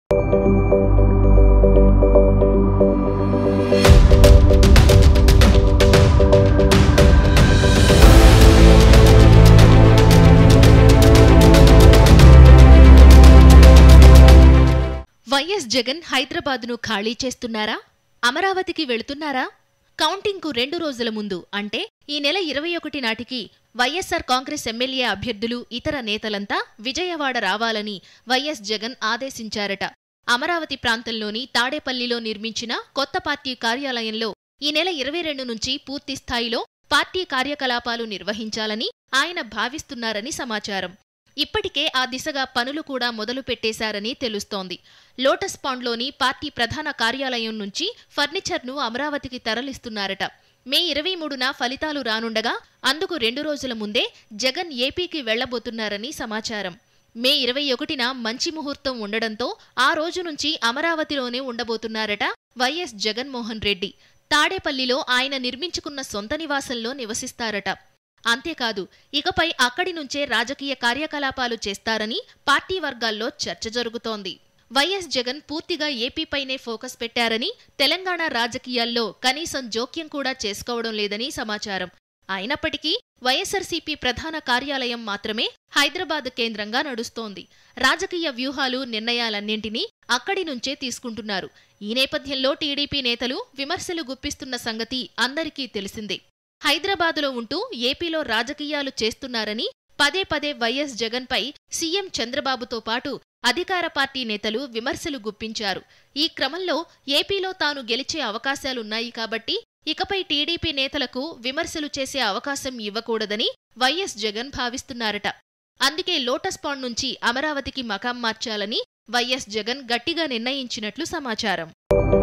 YS Jagan హైదరాబాద్ను ఖాళీ చేస్తున్నారా అమరావతికి వెళుతున్నారా కౌంటింగ్కు రెండు రోజుల ముందు అంటే ఈ నెల ఇరవై ఒకటి నాటికి వైఎస్సార్ కాంగ్రెస్ ఎమ్మెల్యే అభ్యర్థులు ఇతర నేతలంతా విజయవాడ రావాలని వైఎస్ జగన్ ఆదేశించారట అమరావతి ప్రాంతంలోని తాడేపల్లిలో నిర్మించిన కొత్త పార్టీ కార్యాలయంలో ఈ నెల ఇరవై రెండు నుంచి పూర్తి స్థాయిలో పార్టీ కార్యకలాపాలు నిర్వహించాలని ఆయన భావిస్తున్నారని సమాచారం ఇప్పటికే ఆ దిశగా పనులు కూడా మొదలు పెట్టేశారని తెలుస్తోంది లోటస్ పాండ్లోని పార్టీ ప్రధాన కార్యాలయం నుంచి ఫర్నిచర్ను అమరావతికి తరలిస్తున్నారట మే ఇరవై మూడున ఫలితాలు రానుండగా అందుకు రెండు రోజుల ముందే జగన్ ఏపీకి వెళ్లబోతున్నారని సమాచారం మే ఇరవై ఒకటిన మంచి ముహూర్తం ఉండడంతో ఆ రోజు నుంచి అమరావతిలోనే ఉండబోతున్నారట వైఎస్ జగన్మోహన్ రెడ్డి తాడేపల్లిలో ఆయన నిర్మించుకున్న సొంత నివాసంలో నివసిస్తారట అంతేకాదు ఇకపై అక్కడి నుంచే రాజకీయ కార్యకలాపాలు చేస్తారని పార్టీ వర్గాల్లో చర్చ జరుగుతోంది వైఎస్ జగన్ పూర్తిగా ఏపీపైనే ఫోకస్ పెట్టారని తెలంగాణ రాజకీయాల్లో కనీసం జోక్యం కూడా చేసుకోవడం లేదని సమాచారం అయినప్పటికీ వైఎస్సార్సీపీ ప్రధాన కార్యాలయం మాత్రమే హైదరాబాద్ కేంద్రంగా నడుస్తోంది రాజకీయ వ్యూహాలు నిర్ణయాలన్నింటినీ అక్కడి నుంచే తీసుకుంటున్నారు ఈ నేపథ్యంలో టీడీపీ నేతలు విమర్శలు గుప్పిస్తున్న సంగతి అందరికీ తెలిసిందే హైదరాబాదులో ఉంటూ ఏపీలో రాజకీయాలు చేస్తున్నారని పదే పదే వైఎస్ జగన్పై సీఎం చంద్రబాబుతో పాటు అధికార పార్టీ నేతలు విమర్శలు గుప్పించారు ఈ క్రమంలో ఏపీలో తాను గెలిచే అవకాశాలున్నాయి కాబట్టి ఇకపై టీడీపీ నేతలకు విమర్శలు చేసే అవకాశం ఇవ్వకూడదని వైఎస్ జగన్ భావిస్తున్నారట అందుకే లోటస్ పాండ్ నుంచి అమరావతికి మకాం మార్చాలని వైఎస్ జగన్ గట్టిగా నిర్ణయించినట్లు సమాచారం